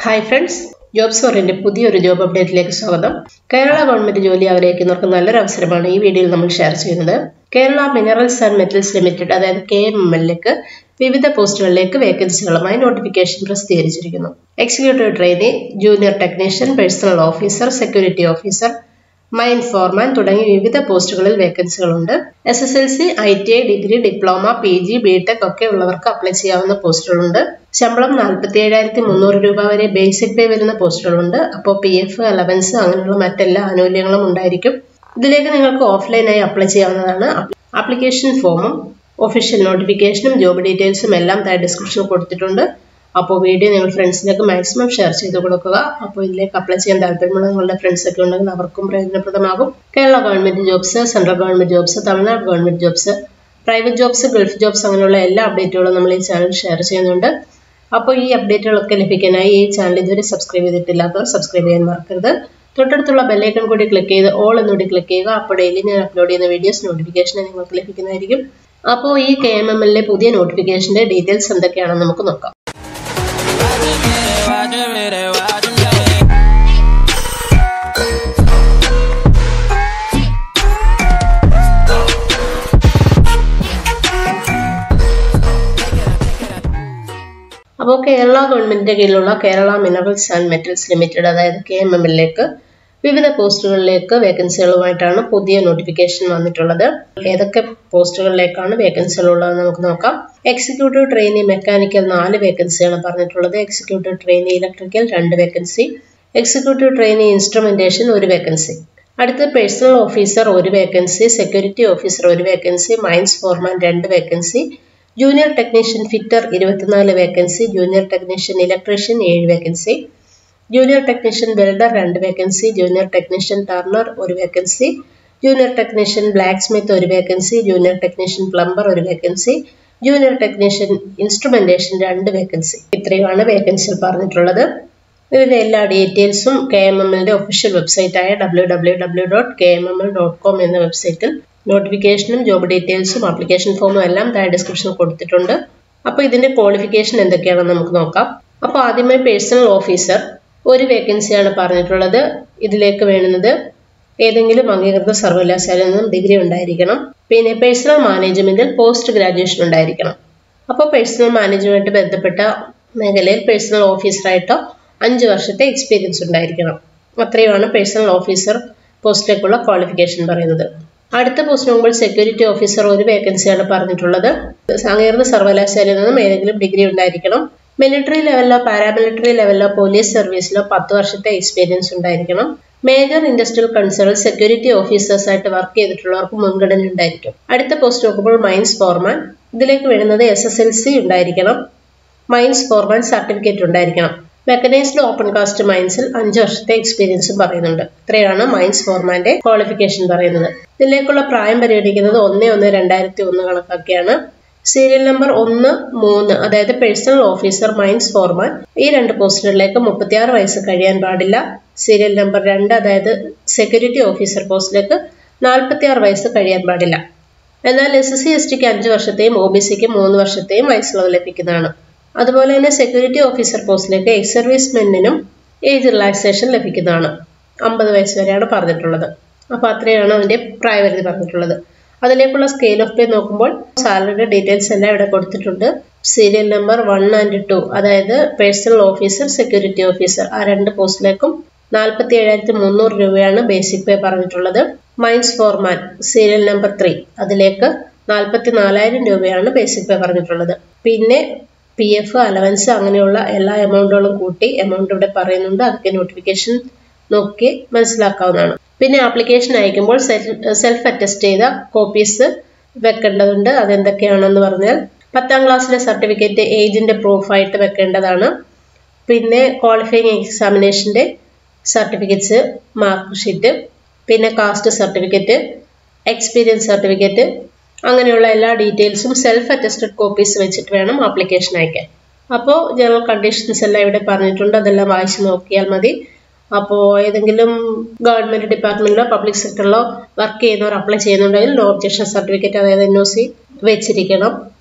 hi friends jobs ഫോറിന്റെ പുതിയൊരു job അപ്ഡേറ്റിലേക്ക് സ്വാഗതം കേരള ഗവൺമെന്റ് ജോലി ആഗ്രഹിക്കുന്നവർക്ക് നല്ലൊരു അവസരമാണ് ഈ വീഡിയോയിൽ നമ്മൾ ഷെയർ ചെയ്യുന്നത് Kerala minerals and metals limited അതായത് കെ എം എം എല്ലിലേക്ക് വിവിധ പോസ്റ്റുകളിലേക്ക് വേക്കൻസികളുമായി നോട്ടിഫിക്കേഷൻ പ്രസിദ്ധീകരിച്ചിരിക്കുന്നു executive trainee junior technician personnel officer security officer mine foreman തുടങ്ങി വിവിധ പോസ്റ്റുകളിൽ വേക്കൻസികളുണ്ട് S S L C I T I degree diploma P G B tech ഒക്കെ ഉള്ളവർക്ക് അപ്ലൈ ചെയ്യാവുന്ന പോസ്റ്റുകളുണ്ട് ശമ്പളം നാൽപ്പത്തി ഏഴായിരത്തി മുന്നൂറ് രൂപ വരെ ബേസിക് പേ വരുന്ന പോസ്റ്റുകളുണ്ട് അപ്പോൾ പി എഫ് അലവൻസ് അങ്ങനെയുള്ള മറ്റെല്ലാ ആനുകൂല്യങ്ങളും ഉണ്ടായിരിക്കും ഇതിലേക്ക് നിങ്ങൾക്ക് ഓഫ്ലൈനായി അപ്ലൈ ചെയ്യാവുന്നതാണ് ആപ്ലിക്കേഷൻ ഫോമും ഒഫീഷ്യൽ നോട്ടിഫിക്കേഷനും ജോബ് ഡീറ്റെയിൽസും എല്ലാം താഴെ ഡിസ്ക്രിപ്ഷനിൽ കൊടുത്തിട്ടുണ്ട് അപ്പോൾ വീഡിയോ നിങ്ങൾ ഫ്രണ്ട്സിലേക്ക് മാക്സിമം ഷെയർ ചെയ്ത് കൊടുക്കുക അപ്പോൾ ഇതിലേക്ക് അപ്ലൈ ചെയ്യാൻ താല്പര്യമുള്ള നിങ്ങളുടെ ഫ്രണ്ട്സ് ഒക്കെ ഉണ്ടെങ്കിൽ അവർക്കും പ്രയോജനപ്രദമാകും Kerala government jobs central government jobs Tamil Nadu government jobs private jobs Gulf jobs അങ്ങനെയുള്ള എല്ലാ അപ്ഡേറ്റുകളും നമ്മൾ ഈ ചാനൽ ഷെയർ ചെയ്യുന്നുണ്ട് അപ്പോൾ ഈ അപ്ഡേറ്റുകളൊക്കെ ലഭിക്കാനായി ഈ ചാനൽ ഇതുവരെ സബ്സ്ക്രൈബ് ചെയ്തിട്ടില്ലാത്തവർ സബ്സ്ക്രൈബ് ചെയ്യാൻ മറക്കരുത് തൊട്ടടുത്തുള്ള ബെല്ലൈക്കൺ കൂടി ക്ലിക്ക് ചെയ്ത് ഓൾ എന്നുകൂടി ക്ലിക്ക് ചെയ്യുക അപ്പോൾ ഡെയിലി ഞാൻ അപ്ലോഡ് ചെയ്യുന്ന വീഡിയോസ് നോട്ടിഫിക്കേഷൻ നിങ്ങൾക്ക് ലഭിക്കുന്നതായിരിക്കും അപ്പോൾ ഈ കെ എം എം എല്ലിലെ പുതിയ നോട്ടിഫിക്കേഷന്റെ ഡീറ്റെയിൽസ് എന്തൊക്കെയാണെന്ന് നമുക്ക് നോക്കാം അപ്പോൾ കേരള ഗവൺമെന്റിന്റെ കീഴിലുള്ള Kerala minerals and metals limited അതായത് കെ എം എം എല്ലിലേക്ക് വിവിധ പോസ്റ്റുകളിലേക്ക് വേക്കൻസികളുമായിട്ടാണ് പുതിയ നോട്ടിഫിക്കേഷൻ വന്നിട്ടുള്ളത് ഏതൊക്കെ പോസ്റ്റുകളിലേക്കാണ് വേക്കൻസികൾ ഉള്ളതെന്ന് നമുക്ക് നോക്കാം എക്സിക്യൂട്ടീവ് ട്രെയിനി മെക്കാനിക്കൽ നാല് വേക്കൻസിയാണ് പറഞ്ഞിട്ടുള്ളത് എക്സിക്യൂട്ടീവ് ട്രെയിനി ഇലക്ട്രിക്കൽ രണ്ട് വേക്കൻസി എക്സിക്യൂട്ടീവ് ട്രെയിനി ഇൻസ്ട്രുമെന്റേഷൻ ഒരു വേക്കൻസി അടുത്ത പേഴ്സണൽ ഓഫീസർ ഒരു വേക്കൻസി സെക്യൂരിറ്റി ഓഫീസർ ഒരു വേക്കൻസി മൈൻസ് ഫോർമാൻ രണ്ട് വേക്കൻസി ജൂനിയർ ടെക്നീഷ്യൻ ഫിറ്റർ ഇരുപത്തിനാല് വേക്കൻസി ജൂനിയർ ടെക്നീഷ്യൻ ഇലക്ട്രീഷ്യൻ ഏഴ് വേക്കൻസി ജൂനിയർ ടെക്നീഷ്യൻ വെൽഡർ രണ്ട് വേക്കൻസി ജൂനിയർ ടെക്നീഷ്യൻ ടർണർ ഒരു vacancy junior technician blacksmith ഒരു വേക്കൻസി ജൂനിയർ ടെക്നീഷ്യൻ പ്ലംബർ ഒരു vacancy junior technician instrumentation രണ്ട് vacancy ഇത്രയുമാണ് വേക്കൻസികൾ പറഞ്ഞിട്ടുള്ളത് ഇതിന്റെ എല്ലാ ഡീറ്റെയിൽസും കെ എം എം എല്ലിന്റെ ഒഫീഷ്യൽ വെബ്സൈറ്റായ W W W dot K M M L dot com എന്ന വെബ്സൈറ്റിൽ നോട്ടിഫിക്കേഷനും ജോബ് ഡീറ്റെയിൽസും ആപ്ലിക്കേഷൻ ഫോമും എല്ലാം താഴെ ഡിസ്ക്രിപ്ഷനിൽ കൊടുത്തിട്ടുണ്ട് അപ്പോൾ ഇതിന്റെ ക്വാളിഫിക്കേഷൻ എന്തൊക്കെയാണെന്ന് നമുക്ക് നോക്കാം അപ്പോൾ ആദ്യമായി പേഴ്സണൽ ഓഫീസർ ഒരു വേക്കൻസിയാണ് പറഞ്ഞിട്ടുള്ളത് ഇതിലേക്ക് വേണ്ടുന്നത് ഏതെങ്കിലും അംഗീകൃത സർവകലാശാലയിൽ നിന്നും ഡിഗ്രി ഉണ്ടായിരിക്കണം പിന്നെ പേഴ്സണൽ മാനേജ്മെന്റിൽ പോസ്റ്റ് ഗ്രാജുവേഷൻ ഉണ്ടായിരിക്കണം അപ്പോൾ പേഴ്സണൽ മാനേജ്മെന്റ് ബന്ധപ്പെട്ട മേഖലയിൽ പേഴ്സണൽ ഓഫീസറായിട്ടോ അഞ്ച് വർഷത്തെ എക്സ്പീരിയൻസ് ഉണ്ടായിരിക്കണം അത്രയുമാണ് പേഴ്സണൽ ഓഫീസർ പോസ്റ്റിലേക്കുള്ള ക്വാളിഫിക്കേഷൻ പറയുന്നത് അടുത്ത പോസ്റ്റ് നോക്കുമ്പോൾ സെക്യൂരിറ്റി ഓഫീസർ ഒരു വേക്കൻസിയാണ് പറഞ്ഞിട്ടുള്ളത് അംഗീകൃത സർവകലാശാലയിൽ നിന്നും ഏതെങ്കിലും ഡിഗ്രി ഉണ്ടായിരിക്കണം മിലിറ്ററി ലെവലിലോ പാരാമിലിറ്ററി ലെവലിലോ പോലീസ് സർവീസിലോ പത്ത് വർഷത്തെ എക്സ്പീരിയൻസ് ഉണ്ടായിരിക്കണം മേജർ ഇൻഡസ്ട്രിയൽ കൺസേണിൽ സെക്യൂരിറ്റി ഓഫീസേഴ്സ് ആയിട്ട് വർക്ക് ചെയ്തിട്ടുള്ളവർക്ക് മുൻഗണന ഉണ്ടായിരിക്കും അടുത്ത പോസ്റ്റ് നോക്കുമ്പോൾ മൈൻസ് ഫോർമാൻ ഇതിലേക്ക് വരുന്നത് എസ് എസ് എൽ സി ഉണ്ടായിരിക്കണം മൈൻസ് ഫോർമാൻ സർട്ടിഫിക്കറ്റ് ഉണ്ടായിരിക്കണം മെക്കനൈസ്ഡ് ഓപ്പൺ കാസ്റ്റ് മൈൻസിൽ അഞ്ച് വർഷത്തെ എക്സ്പീരിയൻസും പറയുന്നുണ്ട് ഇത്രയാണ് മൈൻസ് ഫോർമാന്റെ ക്വാളിഫിക്കേഷൻ പറയുന്നത് ഇതിലേക്കുള്ള പ്രായം പരിഗണിക്കുന്നത് ഒന്ന് ഒന്ന് രണ്ടായിരത്തി ഒന്ന് കണക്കാക്കിയാണ് സീരിയൽ നമ്പർ ഒന്ന് മൂന്ന് അതായത് പേഴ്സണൽ ഓഫീസർ മൈൻസ് ഫോർമാൻ ഈ രണ്ട് പോസ്റ്റുകളിലേക്ക് മുപ്പത്തിയാറ് വയസ്സ് കഴിയാൻ പാടില്ല സീരിയൽ നമ്പർ രണ്ട് അതായത് സെക്യൂരിറ്റി ഓഫീസർ പോസ്റ്റിലേക്ക് നാൽപ്പത്തിയാറ് വയസ്സ് കഴിയാൻ പാടില്ല എന്നാൽ എസ് എസ് സി എസ് ടിക്ക് അഞ്ച് വർഷത്തെയും ഒ ബി സിക്ക് മൂന്ന് വർഷത്തെയും വയസ്സിളവ് ലഭിക്കുന്നതാണ് അതുപോലെ തന്നെ സെക്യൂരിറ്റി ഓഫീസർ പോസ്റ്റിലേക്ക് എക്സ് സർവീസ്മെന്റിനും ഏജ് റിലാക്സേഷൻ ലഭിക്കുന്നതാണ് അമ്പത് വയസ്സ് വരെയാണ് പറഞ്ഞിട്ടുള്ളത് അപ്പോൾ അത്രയാണ് അതിന്റെ പ്രായപരിധി പറഞ്ഞിട്ടുള്ളത് അതിലേക്കുള്ള സ്കെയിൽ ഓഫ് പേ നോക്കുമ്പോൾ സാലറിയുടെ ഡീറ്റെയിൽസ് എല്ലാം ഇവിടെ കൊടുത്തിട്ടുണ്ട് serial number one and two അതായത് പേഴ്സണൽ ഓഫീസർ സെക്യൂരിറ്റി ഓഫീസർ ആ രണ്ട് പോസ്റ്റിലേക്കും നാൽപ്പത്തി ഏഴായിരത്തി മുന്നൂറ് രൂപയാണ് ബേസിക് പേ പറഞ്ഞിട്ടുള്ളത് mines foreman serial number three അതിലേക്ക് നാൽപ്പത്തി നാലായിരം രൂപയാണ് ബേസിക് പേ പറഞ്ഞിട്ടുള്ളത് പിന്നെ പി എഫ് അലവൻസ് അങ്ങനെയുള്ള എല്ലാ എമൗണ്ടുകളും കൂട്ടി എമൗണ്ട് ഇവിടെ പറയുന്നുണ്ട് അതൊക്കെ നോട്ടിഫിക്കേഷൻ നോക്കി മനസ്സിലാക്കാവുന്നതാണ് പിന്നെ ആപ്ലിക്കേഷൻ അയക്കുമ്പോൾ സെൽഫ് അറ്റസ്റ്റ് ചെയ്ത കോപ്പീസ് വെക്കേണ്ടതുണ്ട് അതെന്തൊക്കെയാണെന്ന് പറഞ്ഞാൽ പത്താം ക്ലാസ്സിലെ സർട്ടിഫിക്കറ്റ് ഏജിന്റെ പ്രൂഫായിട്ട് വെക്കേണ്ടതാണ് പിന്നെ ക്വാളിഫയിങ് എക്സാമിനേഷന്റെ സർട്ടിഫിക്കറ്റ്സ് മാർക്ക് ഷീറ്റ് പിന്നെ കാസ്റ്റ് സർട്ടിഫിക്കറ്റ് എക്സ്പീരിയൻസ് സർട്ടിഫിക്കറ്റ് അങ്ങനെയുള്ള എല്ലാ ഡീറ്റെയിൽസും സെൽഫ് അറ്റസ്റ്റഡ് കോപ്പീസ് വെച്ചിട്ട് വേണം ആപ്ലിക്കേഷൻ അയക്കാൻ അപ്പോൾ ജനറൽ കണ്ടീഷൻസ് എല്ലാം ഇവിടെ പറഞ്ഞിട്ടുണ്ട് അതെല്ലാം വായിച്ച് നോക്കിയാൽ മതി അപ്പോൾ ഏതെങ്കിലും ഗവൺമെന്റ് ഡിപ്പാർട്ട്മെന്റിലോ പബ്ലിക് സെക്ടറിലോ വർക്ക് ചെയ്യുന്നവർ അപ്ലൈ ചെയ്യുന്നുണ്ടെങ്കിൽ നോ ഒബ്ജക്ഷൻ സർട്ടിഫിക്കറ്റ് അതായത് എൻ ഒ സി വെച്ചിരിക്കണം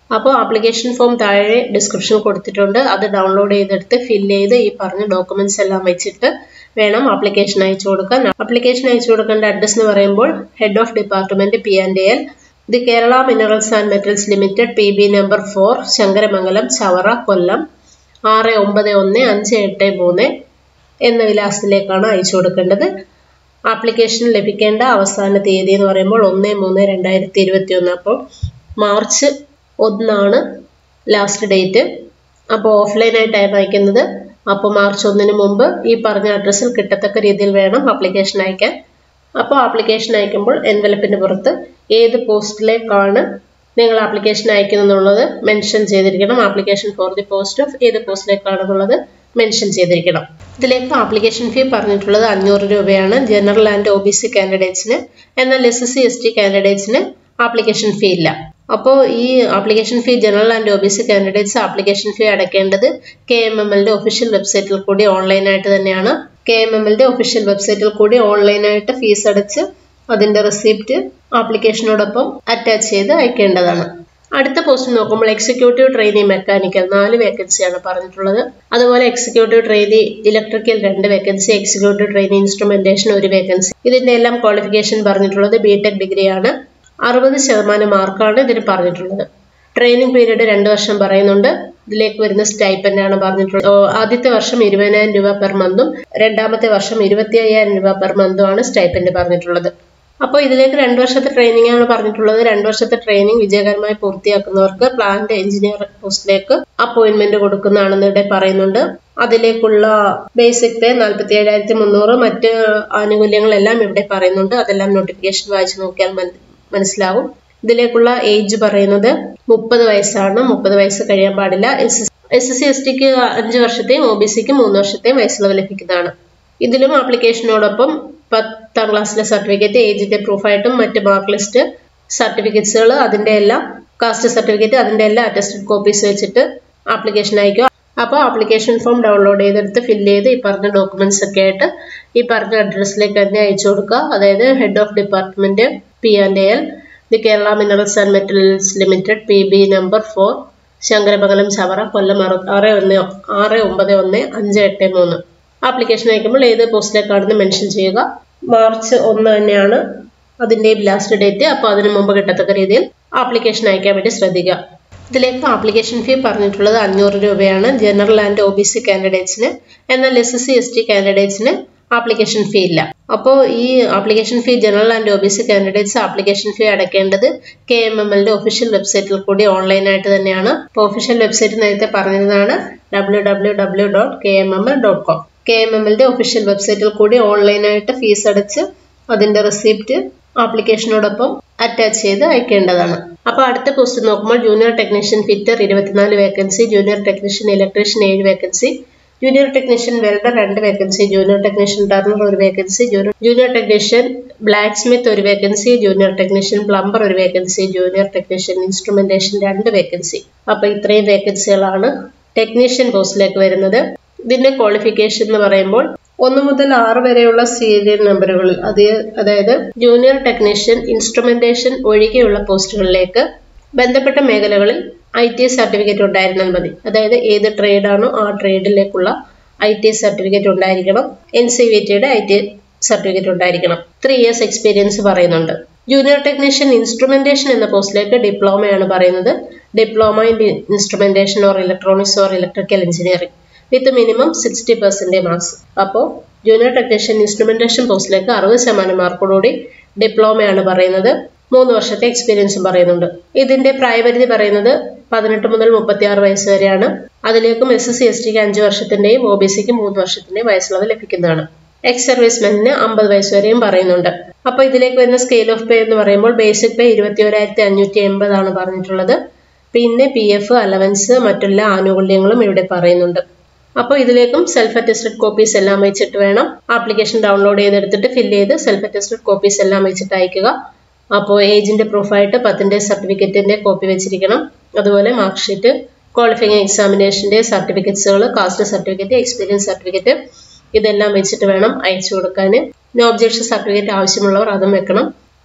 അപ്പോൾ ആപ്ലിക്കേഷൻ ഫോം താഴെ ഡിസ്ക്രിപ്ഷൻ കൊടുത്തിട്ടുണ്ട് അത് ഡൗൺലോഡ് ചെയ്തെടുത്ത് ഫില്ല് ചെയ്ത് ഈ പറഞ്ഞ ഡോക്യുമെന്റ്സ് എല്ലാം വെച്ചിട്ട് വേണം ആപ്ലിക്കേഷൻ അയച്ചു കൊടുക്കാൻ ആപ്ലിക്കേഷൻ അയച്ചു കൊടുക്കേണ്ട അഡ്രസ് എന്ന് പറയുമ്പോൾ head of department P and L the Kerala minerals and metals limited P B number four Sankaramangalam Chavara Kollam ആറ് ഒമ്പത് ഒന്ന് അഞ്ച് എട്ട് മൂന്ന് എന്ന വിലാസത്തിലേക്കാണ് അയച്ചു കൊടുക്കേണ്ടത് ആപ്ലിക്കേഷൻ ലഭിക്കേണ്ട അവസാന തീയതി എന്ന് പറയുമ്പോൾ ഒന്ന് മൂന്ന് രണ്ടായിരത്തി ഇരുപത്തി ഒന്ന് അപ്പോൾ മാർച്ച് ഒന്നാണ് ലാസ്റ്റ് ഡേറ്റ് അപ്പോൾ ഓഫ്ലൈനായിട്ടാണ് അയക്കുന്നത് അപ്പോൾ മാർച്ച് ഒന്നിന് മുമ്പ് ഈ പറഞ്ഞ അഡ്രസ്സിൽ കിട്ടത്തക്ക രീതിയിൽ വേണം ആപ്ലിക്കേഷൻ അയക്കാൻ അപ്പോൾ ആപ്ലിക്കേഷൻ അയക്കുമ്പോൾ എൻവലപ്പിന് പുറത്ത് ഏത് പോസ്റ്റിലേക്കാണ് നിങ്ങൾ ആപ്ലിക്കേഷൻ അയക്കുന്നുള്ളത് മെൻഷൻ ചെയ്തിരിക്കണം application for the post of ഏത് പോസ്റ്റിലേക്കാണെന്നുള്ളത് മെൻഷൻ ചെയ്തിരിക്കണം ഇതിലേക്ക് ആപ്ലിക്കേഷൻ ഫീ പറഞ്ഞിട്ടുള്ളത് അഞ്ഞൂറ് രൂപയാണ് general and O B C കാൻഡിഡേറ്റ്സിന് എന്നാൽ S S C S T കാൻഡിഡേറ്റ്സിന് ആപ്ലിക്കേഷൻ ഫീ ഇല്ല അപ്പോൾ ഈ application fee general and O B C candidates application fee അടയ്ക്കേണ്ടത് കെ എം എം എല്ലിന്റെ ഒഫീഷ്യൽ വെബ്സൈറ്റിൽ കൂടി ഓൺലൈനായിട്ട് തന്നെയാണ് കെ എം എം എല്ലിന്റെ ഒഫീഷ്യൽ വെബ്സൈറ്റിൽ കൂടി ഓൺലൈനായിട്ട് ഫീസ് അടച്ച് അതിന്റെ റെസിപ്റ്റ് ആപ്ലിക്കേഷനോടൊപ്പം അറ്റാച്ച് ചെയ്ത് അയക്കേണ്ടതാണ് അടുത്ത പോസ്റ്റ് നോക്കുമ്പോൾ എക്സിക്യൂട്ടീവ് ട്രെയിനി മെക്കാനിക്കൽ നാല് വേക്കൻസിയാണ് പറഞ്ഞിട്ടുള്ളത് അതുപോലെ എക്സിക്യൂട്ടീവ് ട്രെയിനി ഇലക്ട്രിക്കൽ രണ്ട് വേക്കൻസി എക്സിക്യൂട്ടീവ് ട്രെയിനി ഇൻസ്ട്രുമെന്റേഷൻ ഒരു വേക്കൻസി ഇതിന്റെ എല്ലാം ക്വാളിഫിക്കേഷൻ പറഞ്ഞിട്ടുള്ളത് ബിടെക് ഡിഗ്രിയാണ് അറുപത് ശതമാനം മാർക്കാണ് ഇതിന് പറഞ്ഞിട്ടുള്ളത് ട്രെയിനിങ് പീരീഡ് രണ്ട് വർഷം പറയുന്നുണ്ട് ഇതിലേക്ക് വരുന്ന സ്റ്റൈപ്പൻഡ് ആണ് പറഞ്ഞിട്ടുള്ളത് ആദ്യത്തെ വർഷം ഇരുപതിനായിരം രൂപ പെർ മന്തും രണ്ടാമത്തെ വർഷം ഇരുപത്തി അയ്യായിരം രൂപ പെർ മന്തും ആണ് സ്റ്റൈപ്പൻഡ് പറഞ്ഞിട്ടുള്ളത് അപ്പോൾ ഇതിലേക്ക് രണ്ട് വർഷത്തെ ട്രെയിനിങ് ആണ് പറഞ്ഞിട്ടുള്ളത് രണ്ട് വർഷത്തെ ട്രെയിനിങ് വിജയകരമായി പൂർത്തിയാക്കുന്നവർക്ക് പ്ലാന്റ് എഞ്ചിനീയർ പോസ്റ്റിലേക്ക് അപ്പോയിന്റ്മെന്റ് കൊടുക്കുന്നതാണെന്ന് ഇവിടെ പറയുന്നുണ്ട് അതിലേക്കുള്ള ബേസിക് പേ നാൽപ്പത്തി ഏഴായിരത്തി മുന്നൂറ് മറ്റ് ആനുകൂല്യങ്ങളെല്ലാം ഇവിടെ പറയുന്നുണ്ട് അതെല്ലാം നോട്ടിഫിക്കേഷൻ വായിച്ചു നോക്കിയാൽ മനസ്സിലാവും ഇതിലേക്കുള്ള ഏജ് പറയുന്നത് മുപ്പത് വയസ്സാണ് മുപ്പത് വയസ്സ് കഴിയാൻ പാടില്ല എസ് എസ് സി എസ് ടിക്ക് അഞ്ച് വർഷത്തെയും ഒ ബി സിക്ക് മൂന്ന് വർഷത്തെയും വയസ്സിളവ് ലഭിക്കുന്നതാണ് ഇതിലും ആപ്ലിക്കേഷനോടൊപ്പം പത്താം ക്ലാസ്സിലെ സർട്ടിഫിക്കറ്റ് ഏജിന്റെ പ്രൂഫായിട്ടും മറ്റ് മാർക്ക് ലിസ്റ്റ് സർട്ടിഫിക്കറ്റ്സുകൾ അതിന്റെ എല്ലാം കാസ്റ്റ് സർട്ടിഫിക്കറ്റ് അതിന്റെ എല്ലാ അറ്റസ്റ്റഡ് കോപ്പീസ് വെച്ചിട്ട് ആപ്ലിക്കേഷൻ അയക്കുക അപ്പോൾ ആപ്ലിക്കേഷൻ ഫോം ഡൗൺലോഡ് ചെയ്തെടുത്ത് ഫില്ല് ചെയ്ത് ഈ പറഞ്ഞ ഡോക്യുമെന്റ്സ് ഒക്കെ ആയിട്ട് ഈ പറഞ്ഞ അഡ്രസ്സിലേക്ക് തന്നെ അയച്ചു കൊടുക്കുക അതായത് head of department P and L the Kerala minerals and metals limited P B number four Sankaramangalam Chavara Kollam ആറ് ഒന്ന് ആറ് ഒമ്പത് ഒന്ന് അഞ്ച് എട്ട് മൂന്ന് ആപ്ലിക്കേഷൻ അയക്കുമ്പോൾ ഏത് പോസ്റ്റിലേക്കാണെന്ന് മെൻഷൻ ചെയ്യുക മാർച്ച് ഒന്ന് തന്നെയാണ് അതിൻ്റെ ലാസ്റ്റ് ഡേറ്റ് അപ്പോൾ അതിന് മുമ്പ് കിട്ടത്തക്ക രീതിയിൽ ആപ്ലിക്കേഷൻ അയക്കാൻ വേണ്ടി ശ്രദ്ധിക്കുക ഇതിലേക്ക് ആപ്ലിക്കേഷൻ ഫീ പറഞ്ഞിട്ടുള്ളത് അഞ്ഞൂറ് രൂപയാണ് general and O B C കാൻഡിഡേറ്റ്സിന് എന്നാൽ S S C S T കാൻഡിഡേറ്റ്സിന് ആപ്ലിക്കേഷൻ ഫീ ഇല്ല അപ്പോൾ ഈ application fee general and O B C candidates application fee അടയ്ക്കേണ്ടത് കെ എം എം എല്ലിന്റെ ഒഫീഷ്യൽ വെബ്സൈറ്റിൽ കൂടി ഓൺലൈനായിട്ട് തന്നെയാണ് അപ്പോൾ ഒഫീഷ്യൽ വെബ്സൈറ്റ് നേരത്തെ പറഞ്ഞതാണ് W W W dot K M M L dot com K M M എല്ലിന്റെ ഒഫീഷ്യൽ വെബ്സൈറ്റിൽ കൂടി ഓൺലൈനായിട്ട് ഫീസ് അടച്ച് അതിന്റെ റെസിപ്റ്റ് ആപ്ലിക്കേഷനോടൊപ്പം അറ്റാച്ച് ചെയ്ത് അയക്കേണ്ടതാണ് അപ്പോൾ അടുത്ത പോസ്റ്റ് നോക്കുമ്പോൾ ജൂനിയർ ടെക്നീഷ്യൻ ഫിറ്റർ ഇരുപത്തിനാല് വേക്കൻസി ജൂനിയർ ടെക്നീഷ്യൻ ഇലക്ട്രീഷ്യൻ ഏഴ് വേക്കൻസി ജൂനിയർ ടെക്നീഷ്യൻ വെൽഡർ രണ്ട് വേക്കൻസി ജൂനിയർ ടെക്നീഷ്യൻ ടർണർ ഒരു vacancy junior technician blacksmith ഒരു വേക്കൻസി ജൂനിയർ ടെക്നീഷ്യൻ പ്ലംബർ ഒരു വേക്കൻസി ജൂനിയർ ടെക്നീഷ്യൻ ഇൻസ്ട്രുമെന്റേഷൻ രണ്ട് വേക്കൻസി അപ്പോൾ ഇത്രയും വേക്കൻസികളാണ് ടെക്നീഷ്യൻ പോസ്റ്റിലേക്ക് വരുന്നത് ഇതിന്റെ ക്വാളിഫിക്കേഷൻ എന്ന് പറയുമ്പോൾ ഒന്ന് മുതൽ ആറ് വരെയുള്ള സീരിയൽ നമ്പറുകളിൽ അത് അതായത് ജൂനിയർ ടെക്നീഷ്യൻ ഇൻസ്ട്രുമെന്റേഷൻ ഒഴികെയുള്ള പോസ്റ്റുകളിലേക്ക് ബന്ധപ്പെട്ട മേഖലകളിൽ ഐ ടി സർട്ടിഫിക്കറ്റ് ഉണ്ടായിരുന്നാൽ മതി അതായത് ഏത് ട്രേഡാണോ ആ ട്രേഡിലേക്കുള്ള ഐ ടി സർട്ടിഫിക്കറ്റ് ഉണ്ടായിരിക്കണം എൻ സി വി ടിയുടെ ഐ ടി സർട്ടിഫിക്കറ്റ് ഉണ്ടായിരിക്കണം ത്രീ ഇയേഴ്സ് എക്സ്പീരിയൻസ് പറയുന്നുണ്ട് ജൂനിയർ ടെക്നീഷ്യൻ ഇൻസ്ട്രുമെന്റേഷൻ എന്ന പോസ്റ്റിലേക്ക് ഡിപ്ലോമയാണ് പറയുന്നത് diploma in instrumentation or electronics or electrical engineering with minimum sixty percentage marks അപ്പോൾ ജൂനിയർ ടെക്നീഷ്യൻ ഇൻസ്ട്രുമെന്റേഷൻ പോസ്റ്റിലേക്ക് അറുപത് ശതമാനം മാർക്കോടുകൂടി ഡിപ്ലോമയാണ് പറയുന്നത് മൂന്ന് വർഷത്തെ എക്സ്പീരിയൻസും പറയുന്നുണ്ട് ഇതിന്റെ പ്രായപരിധി പറയുന്നത് പതിനെട്ട് മുതൽ മുപ്പത്തി ആറ് വയസ്സ് വരെയാണ് അതിലേക്കും എസ് എസ് സി എസ് ടിക്ക് അഞ്ച് വർഷത്തിന്റെയും ഒ ബി സിക്ക് മൂന്ന് വർഷത്തിന്റെയും വയസ്സിളവ് ലഭിക്കുന്നതാണ് എക്സ് സർവീസ്മെന്റിന് അമ്പത് വയസ്സ് വരെയും പറയുന്നുണ്ട് അപ്പൊ ഇതിലേക്ക് വരുന്ന സ്കെയിൽ ഓഫ് പേ എന്ന് പറയുമ്പോൾ ബേസിക് പേ ഇരുപത്തി ഒരായിരത്തി അഞ്ഞൂറ്റി എൺപതാണ് പറഞ്ഞിട്ടുള്ളത് പിന്നെ പി എഫ് അലവൻസ് മറ്റെല്ലാ ആനുകൂല്യങ്ങളും ഇവിടെ പറയുന്നുണ്ട് അപ്പോൾ ഇതിലേക്കും സെൽഫ് അറ്റസ്റ്റഡ് കോപ്പീസ് എല്ലാം വെച്ചിട്ട് വേണം ആപ്ലിക്കേഷൻ ഡൗൺലോഡ് ചെയ്തെടുത്തിട്ട് ഫില്ല് ചെയ്ത് സെൽഫ് അറ്റസ്റ്റഡ് കോപ്പീസ് എല്ലാം വെച്ചിട്ട് അയക്കുക അപ്പോൾ ഏജിന്റെ പ്രൂഫായിട്ട് പത്തിന്റെ സർട്ടിഫിക്കറ്റിന്റെ കോപ്പി വെച്ചിരിക്കണം അതുപോലെ മാർക്ക് ഷീറ്റ് ക്വാളിഫയിങ് എക്സാമിനേഷന്റെ സർട്ടിഫിക്കറ്റ്സുകൾ കാസ്റ്റ് സർട്ടിഫിക്കറ്റ് എക്സ്പീരിയൻസ് സർട്ടിഫിക്കറ്റ് ഇതെല്ലാം വെച്ചിട്ട് വേണം അയച്ചു കൊടുക്കാൻ നോ ഒബ്ജക്ഷൻ സർട്ടിഫിക്കറ്റ് ആവശ്യമുള്ളവർ അതും വെക്കണം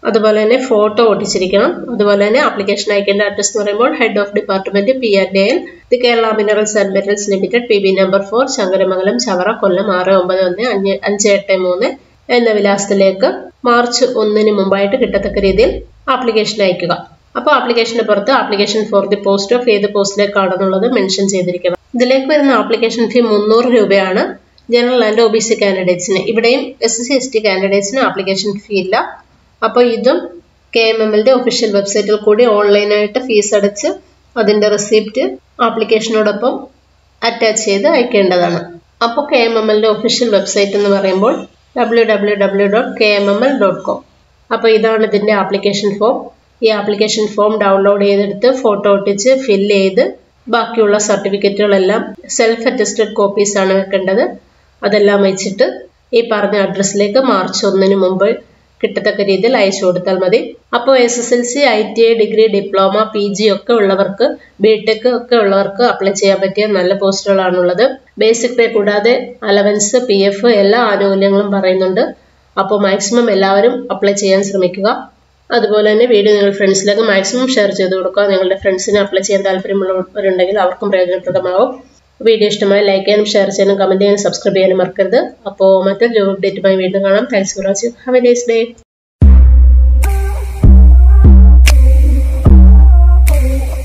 അതുപോലെ തന്നെ ഫോട്ടോ ഒട്ടിച്ചിരിക്കണം അതുപോലെ തന്നെ ആപ്ലിക്കേഷൻ അയക്കേണ്ട അഡ്രസ് എന്ന് പറയുമ്പോൾ head of department P R D L the Kerala minerals and metals limited P B number four Sankaramangalam Chavara Kollam ആറ് ഒമ്പത് ഒന്ന് അഞ്ച് അഞ്ച് എട്ട് മൂന്ന് എന്ന വിലാസത്തിലേക്ക് മാർച്ച് ഒന്നിന് മുമ്പായിട്ട് കിട്ടത്തക്ക രീതിയിൽ ആപ്ലിക്കേഷൻ അയക്കുക അപ്പോൾ ആപ്ലിക്കേഷന്റെ പുറത്ത് application for the post of ഏത് പോസ്റ്റിലേക്കാണെന്നുള്ളത് മെൻഷൻ ചെയ്തിരിക്കണം ഇതിലേക്ക് വരുന്ന ആപ്ലിക്കേഷൻ ഫീ മുന്നൂറ് രൂപയാണ് general and O B C കാൻഡിഡേറ്റ്സിന് ഇവിടെയും S S C S T കാൻഡിഡേറ്റ്സിന് ആപ്ലിക്കേഷൻ ഫീ ഇല്ല അപ്പോൾ ഇതും കെ എം എമ്മിന്റെ ഒഫീഷ്യൽ വെബ്സൈറ്റിൽ കൂടി ഓൺലൈനായിട്ട് ഫീസ് അടച്ച് അതിന്റെ റെസിപ്റ്റ് ആപ്ലിക്കേഷനോടൊപ്പം അറ്റാച്ച് ചെയ്ത് അയക്കേണ്ടതാണ് അപ്പോൾ കെ എം എം എല്ലിന്റെ ഒഫീഷ്യൽ വെബ്സൈറ്റ് എന്ന് പറയുമ്പോൾ W W W dot K M M L dot com അപ്പോൾ ഇതാണ് ഇതിന്റെ ആപ്ലിക്കേഷൻ ഫോം ഈ ആപ്ലിക്കേഷൻ ഫോം ഡൗൺലോഡ് ചെയ്തെടുത്ത് ഫോട്ടോ ഒട്ടിച്ച് ഫില്ല് ചെയ്ത് ബാക്കിയുള്ള സർട്ടിഫിക്കറ്റുകളെല്ലാം സെൽഫ് അറ്റസ്റ്റഡ് കോപ്പീസ് ആണ് വെക്കേണ്ടത് അതെല്ലാം വെച്ചിട്ട് ഈ പറഞ്ഞ അഡ്രസ്സിലേക്ക് മാർച്ച് ഒന്നിന് മുമ്പ് കിട്ടത്തക്ക രീതിയിൽ അയച്ചു കൊടുത്താൽ മതി അപ്പോൾ S S L C I T I degree diploma P G ഒക്കെ ഉള്ളവർക്ക് ബി ടെക് ഒക്കെ ഉള്ളവർക്ക് അപ്ലൈ ചെയ്യാൻ പറ്റിയ നല്ല പോസ്റ്റുകളാണുള്ളത് ബേസിക് പേ കൂടാതെ അലവൻസ് പി എഫ് എല്ലാ ആനുകൂല്യങ്ങളും പറയുന്നുണ്ട് അപ്പോൾ മാക്സിമം എല്ലാവരും അപ്ലൈ ചെയ്യാൻ ശ്രമിക്കുക അതുപോലെ തന്നെ വീഡിയോ നിങ്ങൾ ഫ്രണ്ട്സിലേക്ക് മാക്സിമം ഷെയർ ചെയ്ത് കൊടുക്കുക നിങ്ങളുടെ ഫ്രണ്ട്സിന് അപ്ലൈ ചെയ്യാൻ താല്പര്യമുള്ളവരുണ്ടെങ്കിൽ അവർക്കും പ്രയോജനപ്രദമാവും വീഡിയോ ഇഷ്ടമായി ലൈക്ക് ചെയ്യാനും ഷെയർ ചെയ്യാനും കമന്റ് ചെയ്യാനും സബ്സ്ക്രൈബ് ചെയ്യാനും മറക്കരുത് അപ്പോൾ മറ്റൊരു ജോബ് അപ്ഡേറ്റുമായി വീണ്ടും കാണാം thanks for watching have a nice day